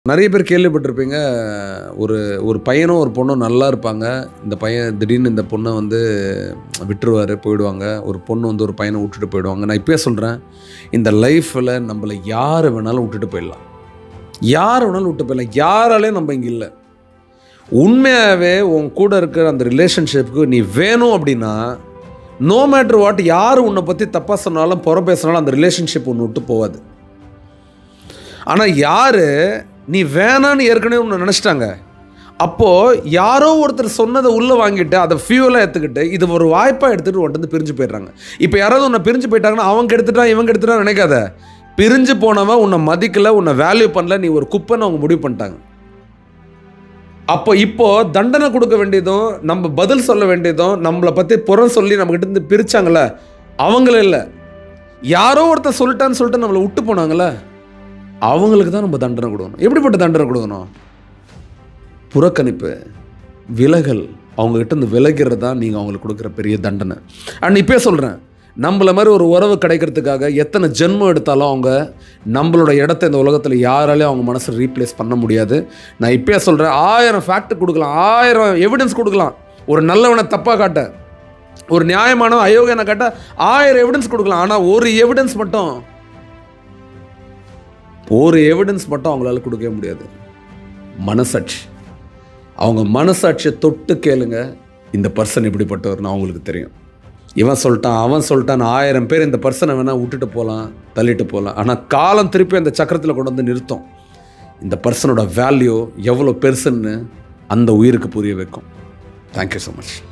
நிறைய பேர் கேள்விப்பட்டிருப்பீங்க ஒரு ஒரு பையனும் ஒரு பொண்ணும் நல்லா இருப்பாங்க இந்த பையன் திடீர்னு இந்த பொண்ணை வந்து விட்டுருவார் போயிடுவாங்க ஒரு பொண்ணு வந்து ஒரு பையனை விட்டுட்டு போயிடுவாங்க நான் இப்போயே சொல்கிறேன் இந்த லைஃப்பில் நம்மளை யார் வேணாலும் விட்டுட்டு போயிடலாம் யார் வேணாலும் விட்டு போயிடலாம் யாராலையும் நம்ம இங்கே இல்லை உண்மையாகவே உன் கூட இருக்கிற அந்த ரிலேஷன்ஷிப்புக்கு நீ வேணும் அப்படின்னா நோ மேட்ரு வாட் யார் உன்னை பற்றி தப்பாக சொன்னாலும் புற பேசினாலும் அந்த ரிலேஷன்ஷிப் ஒன்று விட்டு போகாது ஆனால் யார் நீ வேணான்னு ஏற்கனவே ஒன்று நினச்சிட்டாங்க அப்போது யாரோ ஒருத்தர் சொன்னதை உள்ளே வாங்கிட்டு அதை ஃபியூலாக எடுத்துக்கிட்டு இது ஒரு வாய்ப்பாக எடுத்துகிட்டு உன்ட்டு வந்து பிரிஞ்சு போயிடுறாங்க இப்போ யாராவது உன்னை பிரிஞ்சு போயிட்டாங்கன்னா அவங்க எடுத்துட்டான் இவங்க எடுத்துட்டான் நினைக்காத பிரிஞ்சு போனவன் உன்னை மதிக்கல உன்னை வேல்யூ பண்ணல நீ ஒரு குப்பைன்னு அவங்க முடிவு பண்ணிட்டாங்க அப்போ இப்போ தண்டனை கொடுக்க வேண்டியதும் நம்ம பதில் சொல்ல வேண்டியதும் நம்மளை பற்றி புறம் சொல்லி நம்மகிட்ட இருந்து பிரிச்சாங்கல்ல அவங்கள இல்லை யாரோ ஒருத்தர் சொல்லிட்டான்னு சொல்லிட்டு நம்மளை விட்டு போனாங்கல்ல அவங்களுக்கு தான் நம்ம தண்டனை கொடுக்கணும் எப்படிப்பட்ட தண்டனை கொடுக்கணும் புறக்கணிப்பு விலகல் அவங்ககிட்ட இருந்து விலகிறது தான் நீங்கள் அவங்களுக்கு கொடுக்குற பெரிய தண்டனை அண்ட் இப்பயே சொல்கிறேன் நம்மள மாதிரி ஒரு உறவு கிடைக்கிறதுக்காக எத்தனை ஜென்மம் எடுத்தாலும் அவங்க நம்மளோட இடத்த இந்த உலகத்தில் யாராலையும் அவங்க மனசை ரீப்ளேஸ் பண்ண முடியாது நான் இப்பயே சொல்கிறேன் ஆயிரம் ஃபேக்ட் கொடுக்கலாம் ஆயிரம் எவிடன்ஸ் கொடுக்கலாம் ஒரு நல்லவனை தப்பாக காட்ட ஒரு நியாயமானவன் அயோக்கியனை காட்ட ஆயிரம் எவிடன்ஸ் கொடுக்கலாம் ஆனால் ஒரு எவிடன்ஸ் மட்டும் ஒரு எவிடன்ஸ் மட்டும் அவங்களால கொடுக்கவே முடியாது மனசாட்சி அவங்க மனசாட்சியை தொட்டு கேளுங்க இந்த பர்சன் எப்படிப்பட்டவர்னு அவங்களுக்கு தெரியும் இவன் சொல்லிட்டான் அவன் சொல்லிட்டான் ஆயிரம் பேர் இந்த பர்சனை வேணால் விட்டுட்டு போகலாம் தள்ளிட்டு போகலாம் ஆனால் காலம் திருப்பி அந்த சக்கரத்தில் கொண்டு வந்து நிறுத்தும் இந்த பர்சனோட வேல்யூ எவ்வளோ பெருசுன்னு அந்த உயிருக்கு புரிய வைக்கும் தேங்க்யூ ஸோ மச்